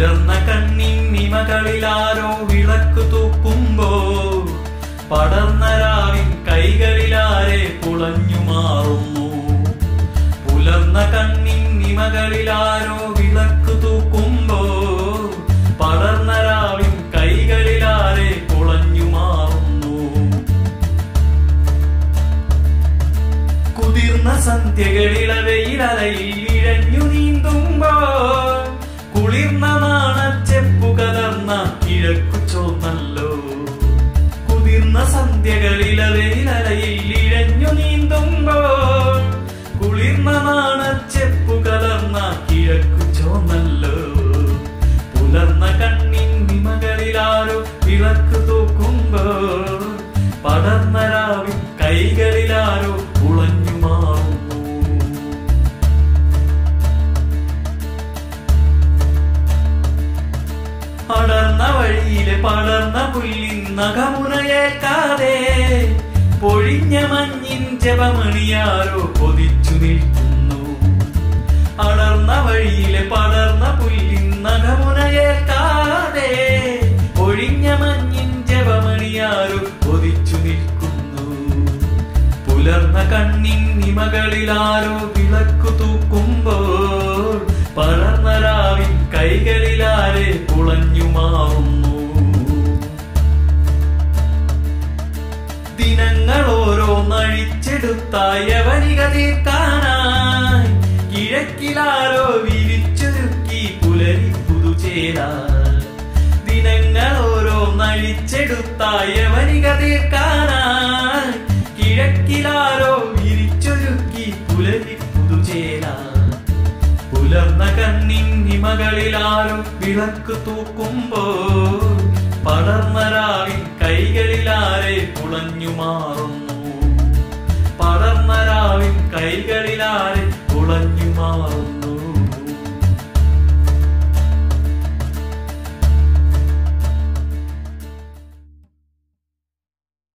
പുലർന്ന കണ്ണിൻ നിമകളിലാരോ വിളക്ക് തൂക്കുമ്പോ പടർന്ന രാവിൻ കൈകളിലാരെ കുളഞ്ഞു മാറുന്നു പുലർന്ന കണ്ണിൻ നിമകളിലാരോ വിളക്ക് തൂക്കുമ്പോ പടർന്ന രാവിൻ കൈകളിലാരെ കുളഞ്ഞു മാറുന്നു കുതിർന്ന സന്ധ്യകളിളവയിലലയിൽ ഇഴഞ്ഞു നീന്തുമ്പോ കുളിർന്ന നാണച്ചെപ്പു കലർന്ന കിഴക്കു ചോന്നല്ലോ കുതിർന്ന സന്ധ്യകളിലവയിലലയിൽ ഇഴഞ്ഞു നീന്തുമ്പോ കുളിർന്ന നാണച്ചെപ്പു കലർന്ന കിഴക്കു ചോന്നല്ലോ പുലർന്ന കണ്ണിൻ നിമകളിലാരോ വിളക്ക് തൂക്കുമ്പോ പടർന്ന രാവിൻ കൈകളിലാരോ ഉളഞ്ഞു മാറുന്നു പടർന്ന വഴിയിലെ പടർന്ന പുല്ലിൻ നഖമുനയേൽക്കാതെ പൊഴിഞ്ഞ മഞ്ഞിൻ ജപമണിയാരോ കൊതിച്ചു നിൽക്കുന്നു അടർന്ന വഴിയിലെ പടർന്ന പുല്ലിൻ നഖമുനയേൽക്കാതെ ഒഴിഞ്ഞ മഞ്ഞിൻ ജപമണിയാരോ കൊതിച്ചു നിൽക്കുന്നു പുലർന്ന കണ്ണിൻ നിമകളിലാരോ വിളക്കു തൂക്കുമ്പോൾ പടർന്ന രാവിൻ കൈകളിലാരെ കുളഞ്ഞു മാറുന്നു ദിനങ്ങൾ ഓരോന്നഴിച്ചെടുത്തായ വരിക തീർക്കാനായി കിഴക്കിലാരോ വിരിച്ചൊരുക്കി പുലരി പുതുചേരാൻ ദിനങ്ങൾ ഓരോന്നഴിച്ചെടുത്തായ വരിക തീർക്കാനായി കിഴക്കിലാരോ വിരിച്ചൊരുക്കി പുലരി പുതുചേരാൻ പുലർന്ന കണ്ണിൻ ഹിമകളിലാരോ വിളക്ക് തൂക്കുമ്പോൾ പടർന്ന രാവിൻ കൈകളിലാരെ കുളഞ്ഞു മാറുന്നു പടർന്ന രാവിൻ കൈകളിലാരെ കുളഞ്ഞു മാറുന്നു